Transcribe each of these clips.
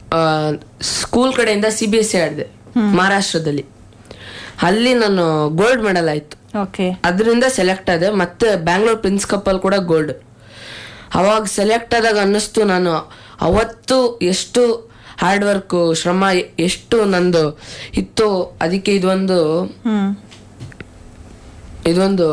School ಕಡೆಯಿಂದ C B S C ಆಡಿದೆ ಮಹಾರಾಷ್ಟ್ರದಲ್ಲಿ ಅಲ್ಲಿ ನಾನು ಗೋಲ್ಡ್ ಮೆಡಲ್ ಆಯ್ತು ಓಕೆ ಅದರಿಂದ ಸೆಲೆಕ್ಟ್ ಆದೆ ಮತ್ತೆ ಬ್ಯಾಂಗ್ಳೂರ್ ಪ್ರಿನ್ಸ್ ಕಪ್ ಅಲ್ಲಿ ಕೂಡ ಗೋಲ್ಡ್ ಅವಾಗ ಸೆಲೆಕ್ಟ್ ಆದಾಗ ಅನ್ನಿಸ್ತು ನಾನು ಅವತ್ತು ಎಷ್ಟು ಹಾರ್ಡ್ ವರ್ಕ್ ಶ್ರಮ ಎಷ್ಟು ನಂದು ಇತ್ತು ಅದಕ್ಕೆ ಇದೊಂದು ಹ್ಮ್ ಇದೊಂದು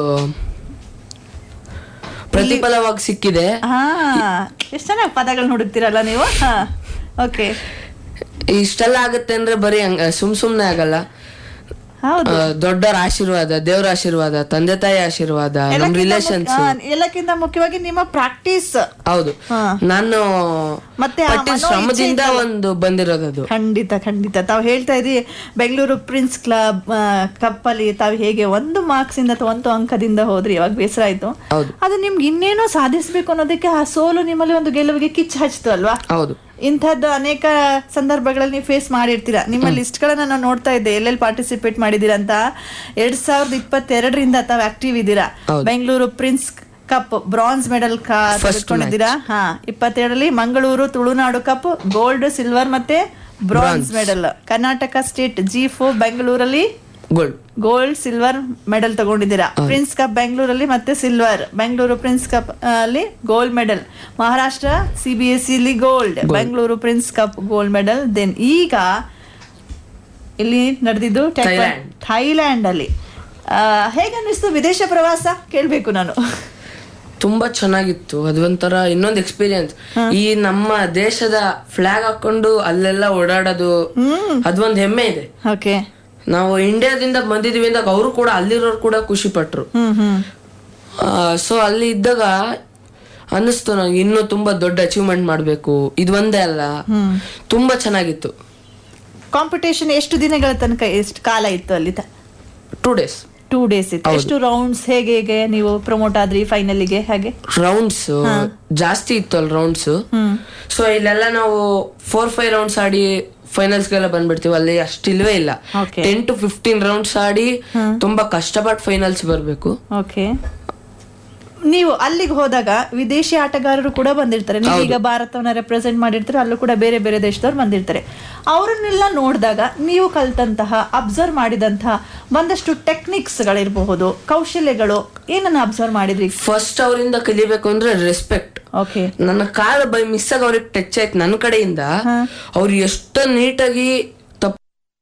ಪ್ರತಿಫಲವಾಗಿ ಸಿಕ್ಕಿದೆ ಹಾ ಎಷ್ಟು ಚೆನ್ನಾಗಿ ಪದಗಳನ್ನ ಹುಡುಕ್ತಿರಲ್ಲ ನೀವು ಹಾ ಓಕೆ ಇಷ್ಟೆಲ್ಲ ಆಗುತ್ತೆ ಅಂದ್ರೆ ಬರೀ ಹಂಗ ಸುಮ್ ಸುಮ್ನೆ ಆಗಲ್ಲ ಹೌದು ಆ, ದೊಡ್ಡರ ಆಶೀರ್ವಾದ ದೇವರ ಆಶೀರ್ವಾದ ತಂದೆ ತಾಯಿ ಆಶೀರ್ವಾದ ನಮ್ ಎಲ್ಲಕ್ಕಿಂತ ರಿಲೇಷನ್ಸ್ ಮುಖ್ಯ- ಆ, ಎಲ್ಲಕ್ಕಿಂತ ಮುಖ್ಯವಾಗಿ ನಿಮ್ಮ ಪ್ರಾಕ್ಟೀಸ್ ಹೌದು ಹಾ. ನಾನು ಮತ್ತೆ ಆ ಪಟ್ಟಿನ ಮನೋ ಶ್ರಮದಿಂದ ಇಚ್ಛೆ ಒಂದು ಬಂದಿರೋದದು ಖಂಡಿತ ಖಂಡಿತ ತಾವು ಹೇಳ್ತಾ ಇದ್ರಿ ಬೆಂಗಳೂರು ಪ್ರಿನ್ಸ್ ಕ್ಲಬ್ ಕಪ್ ಅಲ್ಲಿ ತಾವು ಹೇಗೆ ಒಂದು ಮಾರ್ಕ್ಸ್ ಇಂದ ಅಥವಾ ಒಂದು ಅಂಕದಿಂದ ಹೋದ್ರಿ ಅವಾಗ ಬೇಸರ ಆಯ್ತು ಹೌದು ಅದು ನಿಮ್ಗೆ ಇನ್ನೇನೋ ಸಾಧಿಸ್ಬೇಕು ಅನ್ನೋದಕ್ಕೆ ಆ ಸೋಲು ನಿಮ್ಮಲ್ಲಿ ಒಂದು ಗೆಲುವಿಗೆ ಕಿಚ್ಚು ಹಚ್ತು ಅಲ್ವಾ ಹೌದು ಇಂಥದ್ದು ಅನೇಕ ಸಂದರ್ಭಗಳಲ್ಲಿ ನೀವು ಫೇಸ್ ಮಾಡಿರ್ತೀರಾ ನಿಮ್ಮ ಲಿಸ್ಟ್ಗಳನ್ನ ನಾನು ನೋಡ್ತಾ ಇದ್ದೆ ಎಲ್ಲೆಲ್ಲಿ ಪಾರ್ಟಿಸಿಪೇಟ್ ಮಾಡಿದ್ದೀರಾ ಅಂತ ಎರಡ್ ಸಾವಿರದ ಇಪ್ಪತ್ತೆರಡರಿಂದ ತಾವು ಆಕ್ಟಿವ್ ಇದ್ದೀರಾ ಹೌದು. Bengaluru prince cup bronze medal ತೆಗೆದುಕೊಂಡಿದ್ದೀರಾ ಹಾ ಇಪ್ಪತ್ತೆರಡರಲ್ಲಿ Mangaluru Tulunadu cup gold silver ಮತ್ತೆ bronze medal Karnataka state G four ಬೆಂಗಳೂರಲ್ಲಿ ಗೋಲ್ಡ್ ಗೋಲ್ಡ್ ಸಿಲ್ವರ್ ಮೆಡಲ್ ತಗೊಂಡಿದ್ದೀರಾ ಪ್ರಿನ್ಸ್ ಕಪ್ ಬೆಂಗಳೂರಲ್ಲಿ ಮತ್ತೆ ಸಿಲ್ವರ್ ಬೆಂಗಳೂರು ಪ್ರಿನ್ಸ್ ಕಪ್ ಅಲ್ಲಿ gold medal Maharashtra C B S ಇಲ್ಲಿ gold Bengaluru prince cup gold medal then ಈಗ ಇಲ್ಲಿ ನಡೆದಿದ್ದು ಥೈಲ್ಯಾಂಡ್. ಥೈಲ್ಯಾಂಡ್ ಅಲ್ಲಿ ಆ, ಹೇಗೆ ಅನ್ನಿಸ್ತು ವಿದೇಶ ಪ್ರವಾಸ ಕೇಳ್ಬೇಕು ನಾನು ತುಂಬಾ ಚೆನ್ನಾಗಿತ್ತು ಅದೊಂಥರ ಇನ್ನೊಂದು ಎಕ್ಸ್ಪೀರಿಯನ್ಸ್ ಈ ನಮ್ಮ ದೇಶದ ಫ್ಲಾಗ್ ಹಾಕೊಂಡು ಅಲ್ಲೆಲ್ಲ ಓಡಾಡೋದು ಅದೊಂದ್ ಹೆಮ್ಮೆ ಇದೆ ಓಕೆ ನಾವು ಇಂಡಿಯಾದಿಂದ ಬಂದಿದೀವಿ ಅಂದಾಗ ಅವರು ಕೂಡ ಅಲ್ಲಿರೋರು ಕೂಡ ಖುಷಿ ಪಟ್ರು ಹ್ಮ್ ಹ್ಮ್ ಸೊ ಅಲ್ಲಿ ಇದ್ದಾಗ ಅನ್ನಿಸ್ತು ನಂಗೆ ಇನ್ನೂ ತುಂಬಾ ದೊಡ್ಡ ಅಚೀವ್ಮೆಂಟ್ ಮಾಡ್ಬೇಕು ಇದೊಂದೇ ಅಲ್ಲ ತುಂಬಾ ಚೆನ್ನಾಗಿತ್ತು ಕಾಂಪಿಟೇಷನ್ ಎಷ್ಟು ದಿನಗಳ ತನಕ ಎಷ್ಟು ಕಾಲ ಇತ್ತು ಅಲ್ಲಿ ಟೂ ಡೇಸ್ ಟೂ ಡೇಸ್ ಇತ್ತು ಎಷ್ಟು ರೌಂಡ್ಸ್ ಹೇಗೆ ಹೇಗೆ ನೀವು ಪ್ರಮೋಟ್ ಆದ್ರಿ ಫೈನಲಿಗೆ ಹಾಗೆ ರೌಂಡ್ಸ್ ಜಾಸ್ತಿ ಇತ್ತು ಅಲ್ಲಿ ರೌಂಡ್ಸ್ ಸೊ ಇಲ್ಲೆಲ್ಲ ನಾವು ಫೋರ್ ಫೈವ್ ರೌಂಡ್ಸ್ ಆಡಿ ಫೈನಲ್ಸ್ ಗೆಲ್ಲ ಬಂದ್ಬಿಡ್ತೀವಿ ಅಲ್ಲಿ ಅಷ್ಟಿಲ್ವೇ ಇಲ್ಲ Okay. Ten to fifteen rounds ಆಡಿ ತುಂಬಾ ಕಷ್ಟಪಟ್ಟು ಫೈನಲ್ಸ್ ಬರ್ಬೇಕು ಓಕೆ ನೀವು ಅಲ್ಲಿಗೆ ಹೋದಾಗ ವಿದೇಶಿ ಆಟಗಾರರು ಕೂಡ ಬಂದಿರ್ತಾರೆ ನೀವು ಈಗ ಭಾರತವನ್ನ ರೆಪ್ರೆಸೆಂಟ್ ಮಾಡಿರ್ತಾರೆ ಅಲ್ಲೂ ಕೂಡ ಬೇರೆ ಬೇರೆ ದೇಶದವ್ರು ಬಂದಿರ್ತಾರೆ ಅವರನ್ನೆಲ್ಲ ನೋಡಿದಾಗ ನೀವು ಕಲ್ತಂತಹ ಅಬ್ಸರ್ವ್ ಮಾಡಿದಂತಹ ಒಂದಷ್ಟು ಟೆಕ್ನಿಕ್ಸ್ ಗಳಿರಬಹುದು ಕೌಶಲ್ಯಗಳು ಏನನ್ನ ಅಬ್ಸರ್ವ್ ಮಾಡಿದ್ರಿ ಫಸ್ಟ್ ಅವರಿಂದ ಕಲಿಬೇಕು ಅಂದ್ರೆ ರೆಸ್ಪೆಕ್ಟ್ ಓಕೆ ನನ್ನ ಕಾಲು ಬೈ ಮಿಸ್ ಆಗಿ ಅವ್ರಿಗೆ ಟಚ್ ಆಯ್ತು ನನ್ನ ಕಡೆಯಿಂದ ಅವ್ರು ಎಷ್ಟು ನೀಟಾಗಿ